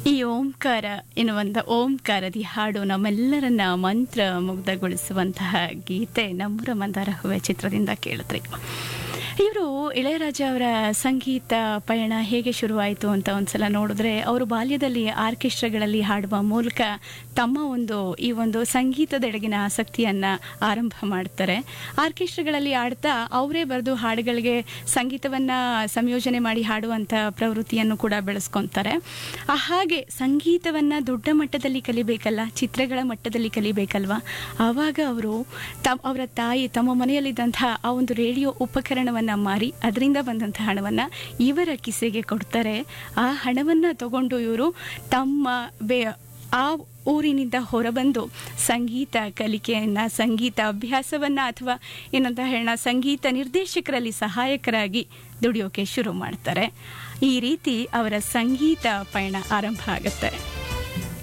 ಈ ಓಂಕಾರ ಎನ್ನುವಂಥ ಓಂಕಾರದಿ ಹಾಡು ನಮ್ಮೆಲ್ಲರನ್ನ ಮಂತ್ರ ಮುಗ್ಧಗೊಳಿಸುವಂತಹ ಗೀತೆ ನಮ್ಮೂರ ಮಂದಾರ ಹೂವೆ ಚಿತ್ರದಿಂದ ಕೇಳಿದ್ರಿ ಇವರು ಇಳೆಯರಾಜ ಅವರ ಸಂಗೀತ ಪಯಣ ಹೇಗೆ ಶುರುವಾಯಿತು ಅಂತ ಒಂದ್ಸಲ ನೋಡಿದ್ರೆ ಅವರು ಬಾಲ್ಯದಲ್ಲಿ ಆರ್ಕೆಸ್ಟ್ರಾಗಳಲ್ಲಿ ಹಾಡುವ ಮೂಲಕ ತಮ್ಮ ಒಂದು ಈ ಒಂದು ಸಂಗೀತದೆಡೆಗಿನ ಆಸಕ್ತಿಯನ್ನ ಆರಂಭ ಮಾಡ್ತಾರೆ ಆರ್ಕೆಸ್ಟ್ರಾಗಳಲ್ಲಿ ಆಡ್ತಾ ಅವರೇ ಬರೆದು ಹಾಡುಗಳಿಗೆ ಸಂಗೀತವನ್ನ ಸಂಯೋಜನೆ ಮಾಡಿ ಹಾಡುವಂಥ ಪ್ರವೃತ್ತಿಯನ್ನು ಕೂಡ ಬೆಳೆಸ್ಕೊತಾರೆ ಆ ಹಾಗೆ ಸಂಗೀತವನ್ನ ದೊಡ್ಡ ಮಟ್ಟದಲ್ಲಿ ಕಲಿಬೇಕಲ್ಲ ಚಿತ್ರಗಳ ಮಟ್ಟದಲ್ಲಿ ಕಲಿಬೇಕಲ್ವಾ ಆವಾಗ ಅವರು ತಮ್ಮ ಅವರ ತಾಯಿ ತಮ್ಮ ಮನೆಯಲ್ಲಿದ್ದಂತಹ ಆ ಒಂದು ರೇಡಿಯೋ ಉಪಕರಣವನ್ನ ಮಾರಿ ಅದರಿಂದ ಬಂದಂತಹ ಹಣವನ್ನ ಇವರ ಕಿಸೆಗೆ ಕೊಡ್ತಾರೆ ಆ ಹಣವನ್ನ ತಗೊಂಡು ಇವರು ತಮ್ಮ ಬೇ ಆ ಊರಿನಿಂದ ಹೊರಬಂದು ಸಂಗೀತ ಕಲಿಕೆಯನ್ನ ಸಂಗೀತ ಅಭ್ಯಾಸವನ್ನ ಅಥವಾ ಏನಂತ ಹೇಳೋಣ ಸಂಗೀತ ನಿರ್ದೇಶಕರಲ್ಲಿ ಸಹಾಯಕರಾಗಿ ದುಡಿಯೋಕೆ ಶುರು ಮಾಡ್ತಾರೆ ಈ ರೀತಿ ಅವರ ಸಂಗೀತ ಪಯಣ ಆರಂಭ ಆಗುತ್ತೆ